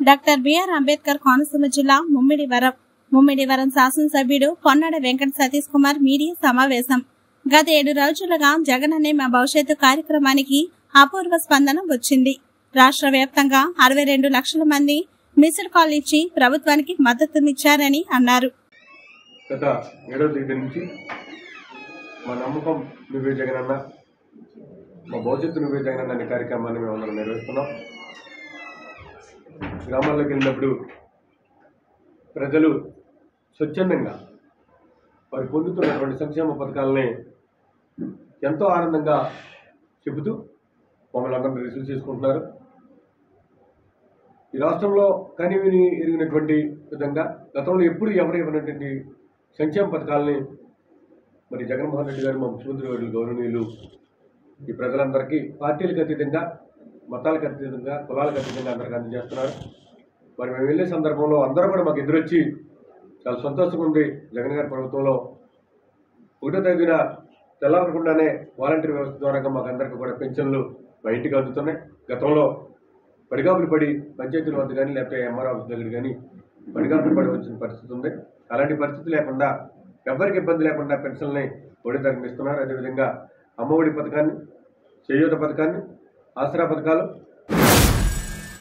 doctor BR Ambedkar Konaseema జిల్లా ముమ్మిడివరం ముమ్మిడివరం శాసనసభ్యుడు Ponnada Venkata Satish Kumar media సమావేశం గత ఏడు రోజులుగా జగన్ అనే మా భవిష్యత్తు కార్యక్రమానికి అపూర్వ స్పందన వచ్చింది రాష్ట్ర వ్యాప్తంగా అరవై రెండు లక్షల మంది మిస్డ్ కాల్ ఇచ్చి ప్రభుత్వానికి మద్దతునిచ్చారని అన్నారు గత ఏడవ తేదీ నుంచి మా నమ్మకం నువ్వే జగనన్న మా భవిష్యత్తు నువ్వే జగనన్న అనే కార్యక్రమాన్ని మేము అందరం నిర్వహిస్తున్నాం గ్రామాల్లోకి వెళ్ళినప్పుడు ప్రజలు స్వచ్ఛందంగా వారు పొందుతున్నటువంటి సంక్షేమ పథకాలని ఎంతో ఆనందంగా చెబుతూ మమ్మల్ని అందరినీ రిసీవ్ చేసుకుంటున్నారు ఈ రాష్ట్రంలో కనివిని ఎరిగినటువంటి విధంగా గతంలో ఎప్పుడు ఎవరు ఇవ్వనటువంటి సంక్షేమ పథకాలని మరి జగన్మోహన్ రెడ్డి గారు మా ముఖ్యమంత్రి గారు గౌరవనీయులు ఈ ప్రజలందరికీ పార్టీలకు అతీతంగా మతాలకు అతీతంగా కులాలకు అతీతంగా అందరికీ అందజేస్తున్నారు మరి మేము వెళ్ళే సందర్భంలో అందరూ కూడా మాకు ఎదురొచ్చి చాలా సంతోషంగా ఉంది జగన్ గారి ప్రభుత్వంలో ఒకటో తేదీన తెల్లవరకుండానే వాలంటీర్ వ్యవస్థ ద్వారా మాకు అందరికీ కూడా పెన్షన్లు మా ఇంటికి అందుతున్నాయి గతంలో పడిగాపులు పడి పంచాయతీల వద్ద కానీ లేకపోతే ఎంఆర్ ఆఫీస్ దగ్గర కానీ పడిగాపులు పడి వచ్చిన పరిస్థితి ఉంది అలాంటి పరిస్థితి లేకుండా ఎవరికి ఇబ్బంది లేకుండా పెన్షన్ని ఒడి తరగతి ఇస్తున్నారు అదేవిధంగా అమ్మఒడి పథకాన్ని చేయూత పథకాన్ని ఆసరా పథకాలు